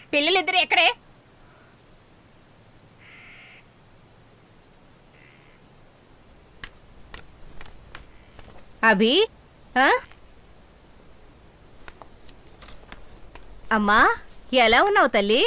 పిల్లలిద్దరు ఎక్కడే అభి ఆ? అమ్మా ఎలా ఉన్నావు తల్లి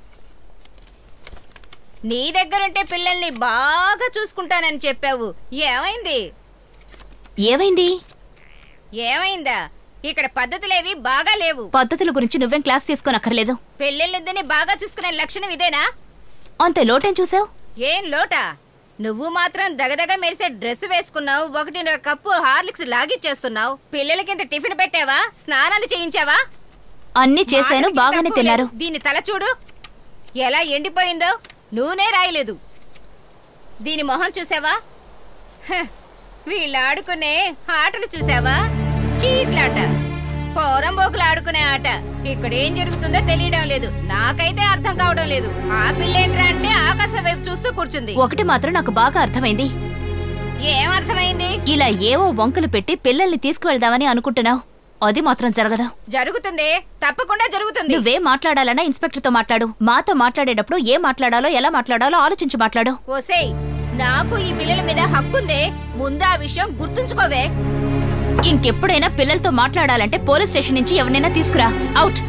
నీ దగ్గరుంటే పిల్లల్ని బాగా చూసుకుంటానని చెప్పావు ఏమైంది ఏమైంది ఏమైందా ఇక్కడ పద్ధతులేవి బాగా లేవు పద్ధతుల గురించి నువ్వేం క్లాస్ తీసుకోనక్కర్లేదు పెళ్ళిళ్ళిద్దరిని బాగా చూసుకునే లక్షణం ఇదేనా అంతే లోటేం చూసావు ఏం లోటా నువ్వు మాత్రం దగదగ మెరిసే డ్రెస్ వేసుకున్నావు ఒకటిన్నర కప్పు హార్లిక్స్ లాగిచ్చేస్తున్నావు పిల్లలకింత టిఫిన్ పెట్టావా స్నానాలు చేయించావా అన్ని చేశాను మాటలకి బాగానే తక్కువ తిన్నారు లేదు. దీని తల చూడు ఎలా ఎండిపోయిందో నూనె రాయలేదు దీని మొహం చూసావా హ, వీళ్ళు ఆడుకునే ఆటలు చూసావా చీట్లాట పోరంబోకులు ఆడుకునే ఆట ఇక్కడ ఏం జరుగుతుందో తెలియడం లేదు నాకైతే అర్థం కావడం లేదు ఆ పిల్లేంట్రా అంటే ఆకాశం వైపు చూస్తూ కూర్చుంది ఒకటి మాత్రం నాకు బాగా అర్థమైంది ఏం అర్థమైంది ఇలా ఏవో వంకలు పెట్టి పిల్లల్ని తీసుకువెళ్దామని అనుకుంటున్నావు అది మాత్రం జరగదు జరుగుతుంది తప్పకుండా జరుగుతుంది నువ్వేం మాట్లాడాలన్నా ఇన్స్పెక్టర్ తో మాట్లాడు మాతో మాట్లాడేటప్పుడు ఏం మాట్లాడాలో ఎలా మాట్లాడాలో ఆలోచించి మాట్లాడు ఓసేయ్ నాకు ఈ పిల్లల మీద హక్కుందే ముందు ఆ విషయం గుర్తుంచుకోవే ఇంకెప్పుడైనా పిల్లలతో మాట్లాడాలంటే పోలీస్ స్టేషన్ నుంచి ఎవరినైనా తీసుకురా అవుట్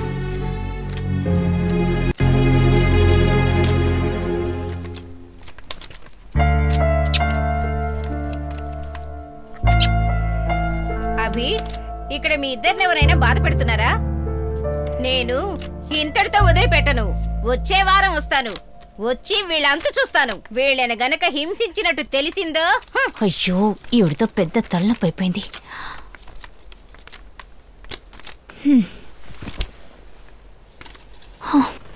అభి ఇక్కడ మీ ఇద్దరిని ఎవరైనా బాధ పెడుతున్నారా నేను ఇంతటితో వదిలిపెట్టను వచ్చే వారం వస్తాను వచ్చి వీళ్ళంతు చూస్తాను వీళ్ళని గనక హింసించినట్టు తెలిసిందో హ్, అయ్యో ఈవిడితో పెద్ద తలనొప్పి అయిపోయింది హ్మ్. హ.